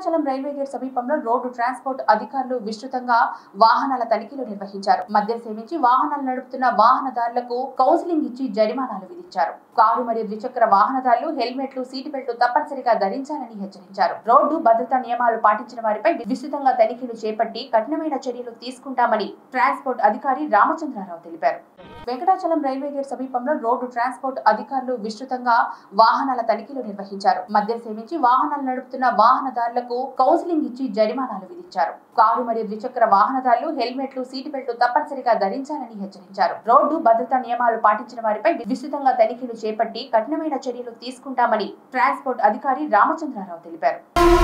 Venkatachalam railway gate సమీపంలో road transport అధికారులు విస్తృతంగా వాహనాల తనిఖీలు నిర్వహించారు మద్యం సేవించి వాహనాలు నడుపుతున్న వాహనదారులకు కౌన్సిలింగ్ ఇచ్చి జరిమానాలు విధించారు కారు మరియు ద్విచక్ర వాహనదారులు హెల్మెట్లు సీటు బెల్ట్ తప్పనిసరిగా ధరించాలని హెచ్చరించారు రోడ్డు భద్రతా నియమాలు పాటించిన వారిపై విస్తృతంగా తనిఖీలు చేపట్టి కఠినమైన చర్యలు తీసుకుంటామని ట్రాన్స్పోర్ట్ అధికారి రామచంద్రారావు తెలిపారు వెంకటాచలం రైల్వే గేట్ సమీపంలో రోడ్డు ట్రాన్స్పోర్ట్ అధికారులు విస్తృతంగా వాహనాల తనిఖీలు నిర్వహించారు మద్యం సేవించి వాహనాలు నడుపుతున్న వాహనదారులకు కౌన్సిలింగ్ ఇచ్చి జరిమానాలు విధించారు కారు మరియు ద్విచక్ర వాహనదారులు హెల్మెట్లు సీటు బెల్ట్ తప్పనిసరిగా ధరించాలని హెచ్చరించారు రోడ్డు భద్రతా నియమాలు పాటించిన వారిపై విస్తృతంగా తనిఖీలు చేపట్టి కఠినమైన చర్యలు తీసుకుంటామని ట్రాన్స్పోర్ట్ అధికారి రామచంద్రారావు తెలిపారు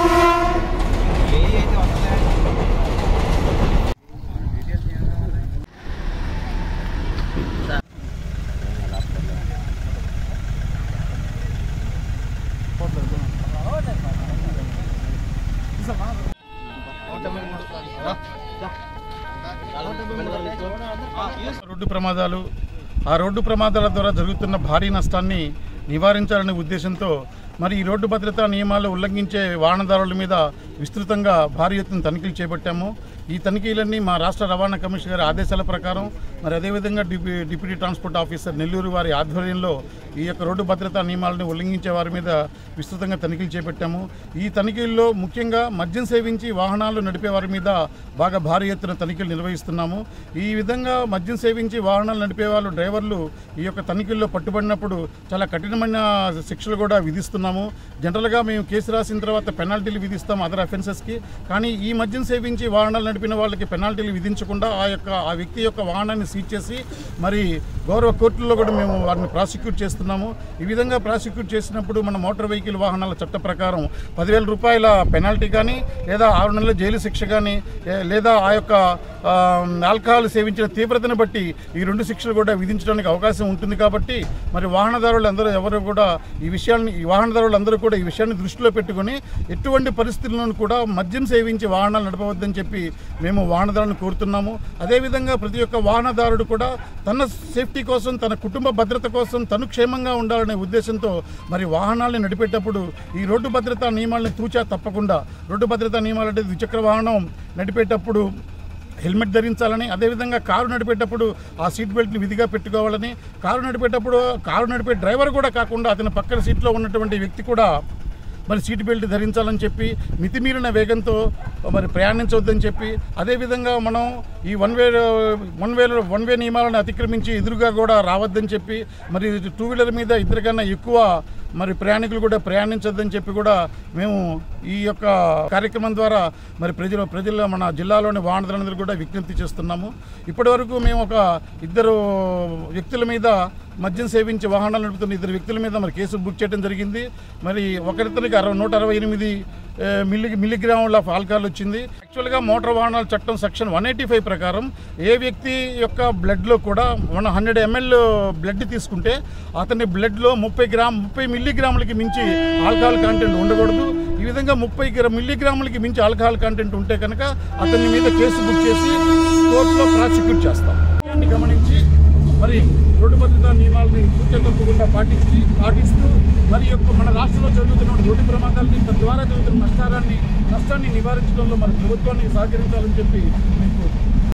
రోడ్డు ప్రమాదాలు ఆ రోడ్డు ప్రమాదాల ద్వారా జరుగుతున్న భారీ నష్టాన్ని నివారించాలనే ఉద్దేశంతో మరి ఈ రోడ్డు భద్రతా నియమాలు ఉల్లంఘించే వాహనదారుల మీద విస్తృతంగా భారీ ఎత్తున తనిఖీలు చేపట్టాము ఈ తనిఖీలన్నీ మా రాష్ట్ర రవాణా కమిషనర్ గారి ఆదేశాల ప్రకారం మరి అదేవిధంగా డిప్యూ డిప్యూటీ ట్రాన్స్పోర్ట్ ఆఫీసర్ నెల్లూరు వారి ఆధ్వర్యంలో ఈ యొక్క రోడ్డు భద్రతా నియమాలను ఉల్లంఘించే వారి మీద విస్తృతంగా తనిఖీలు చేపట్టాము ఈ తనిఖీల్లో ముఖ్యంగా మద్యం సేవించి వాహనాలు నడిపే వారి మీద బాగా భారీ ఎత్తున తనిఖీలు నిర్వహిస్తున్నాము ఈ విధంగా మద్యం సేవించి వాహనాలు నడిపే వాళ్ళు డ్రైవర్లు ఈ యొక్క తనిఖీల్లో పట్టుబడినప్పుడు చాలా కఠినమైన శిక్షలు కూడా విధిస్తున్నాము జనరల్గా మేము కేసు రాసిన తర్వాత పెనాల్టీలు విధిస్తాం అదర్ అఫెన్సెస్కి కానీ ఈ మద్యం సేవించి వాహనాలు నడిపిన వాళ్ళకి పెనాల్టీలు విధించకుండా ఆ యొక్క ఆ వ్యక్తి యొక్క వాహనాన్ని సీజ్ చేసి మరి గౌరవ కోర్టుల్లో కూడా మేము వారిని ప్రాసిక్యూట్ చేస్తున్నాము ఈ విధంగా ప్రాసిక్యూట్ చేసినప్పుడు మన మోటార్ వెహికల్ వాహనాల చట్ట ప్రకారం పదివేల రూపాయల పెనాల్టీ కానీ లేదా ఆరు నెలల జైలు శిక్ష కానీ ఏ- లేదా ఆ యొక్క ఆ, ఆల్కహాల్ సేవించిన తీవ్రతను బట్టి ఈ రెండు శిక్షలు కూడా విధించడానికి అవకాశం ఉంటుంది కాబట్టి మరి వాహనదారులు అందరూ ఎవరు కూడా ఈ విషయాన్ని ఈ వాహనదారులు అందరూ కూడా ఈ విషయాన్ని దృష్టిలో పెట్టుకొని ఎటువంటి పరిస్థితులను కూడా మద్యం సేవించి వాహనాలు నడపవద్దని చెప్పి మేము వాహనదారులను కోరుతున్నాము అదేవిధంగా ప్రతి ఒక్క వాహనదారుడు కూడా తన సేఫ్టీ కోసం తన కుటుంబ భద్రత కోసం తను క్షేమంగా ఉండాలనే ఉద్దేశంతో మరి వాహనాలను నడిపేటప్పుడు ఈ రోడ్డు భద్రతా నియమాలను తూచా తప్పకుండా రోడ్డు భద్రతా నియమాలు అంటే ద్విచక్ర వాహనం నడిపేటప్పుడు హెల్మెట్ ధరించాలని అదేవిధంగా కారు నడిపేటప్పుడు ఆ సీట్ బెల్ట్ని విధిగా పెట్టుకోవాలని కారు నడిపేటప్పుడు కారు నడిపే డ్రైవర్ కూడా కాకుండా అతని పక్కన సీట్లో ఉన్నటువంటి వ్యక్తి కూడా మరి సీట్ బెల్ట్ ధరించాలని చెప్పి మితిమీరిన వేగంతో మరి ప్రయాణించవద్దని చెప్పి అదేవిధంగా మనం ఈ one way one way one way నియమాలను అతిక్రమించి ఎదురుగా కూడా రావద్దని చెప్పి మరి టూ వీలర్ మీద ఇద్దరికన్నా ఎక్కువ మరి ప్రయాణికులు కూడా ప్రయాణించొద్దని చెప్పి కూడా మేము ఈ యొక్క కార్యక్రమం ద్వారా మరి ప్రజలు ప్రజల మన జిల్లాలోని వాహనదారులందరూ కూడా విజ్ఞప్తి చేస్తున్నాము ఇప్పటివరకు మేము ఒక ఇద్దరు వ్యక్తుల మీద మద్యం సేవించి వాహనాలు నడుపుతున్న ఇద్దరు వ్యక్తుల మీద మరి కేసు బుక్ చేయడం జరిగింది మరి ఒకరితనికి అరవై నూట అరవై ఎనిమిది ఏ, మిల్లీ మిల్లీగ్రాముల ఆఫ్ ఆల్కహాల్ వచ్చింది యాక్చువల్గా మోటార్ వాహనాల చట్టం సెక్షన్ వన్ ఎయిటీ ఫైవ్ ప్రకారం ఏ వ్యక్తి యొక్క బ్లడ్లో కూడా మన హండ్రెడ్ ఎంఎల్ బ్లడ్ తీసుకుంటే అతని బ్లడ్లో ముప్పై గ్రామ్ ముప్పై మిల్లీగ్రాములకి మించి ఆల్కహాల్ కంటెంట్ ఉండకూడదు ఈ విధంగా ముప్పై గ్రా మిల్లీగ్రాములకి మించి ఆల్కహాల్ కంటెంట్ ఉంటే కనుక అతని మీద కేసు బుక్ చేసి కోర్టులో ప్రాసిక్యూట్ చేస్తాం దాన్ని గమనించి మరి రోడ్డు భద్రతా నియమాలని సూచన తప్పకుండా పాటించి పాటిస్తూ మరి యొక్క మన రాష్ట్రంలో జరుగుతున్న రోడ్డు ప్రమాదాలని తద్వారా జరుగుతున్న నష్టాన్ని నష్టాన్ని నివారించడంలో మన ప్రభుత్వాన్ని సహకరించాలని చెప్పి మేము